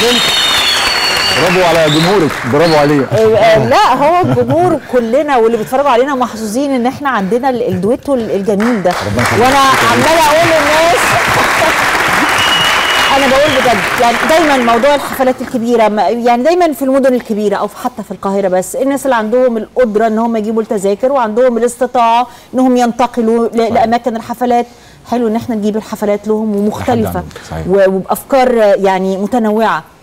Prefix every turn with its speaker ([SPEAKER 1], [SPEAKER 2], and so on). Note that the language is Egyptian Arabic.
[SPEAKER 1] الفيلم برافو على جمهورك برافو عليه
[SPEAKER 2] آه، لا هو الجمهور كلنا واللي بيتفرجوا علينا محظوظين ان احنا عندنا ال- الدويتو الجميل ده وانا عماله اقول للناس انا بقول بجد يعني دايما موضوع الحفلات الكبيره ما- يعني دايما في المدن الكبيره او حتى في القاهره بس الناس اللي عندهم القدره ان هم يجيبوا التذاكر وعندهم الاستطاعه انهم ينتقلوا ل- لاماكن الحفلات حلو ان احنا نجيب الحفلات لهم ومختلفه
[SPEAKER 1] عنهم، صحيح.
[SPEAKER 2] و- وبافكار يعني متنوعه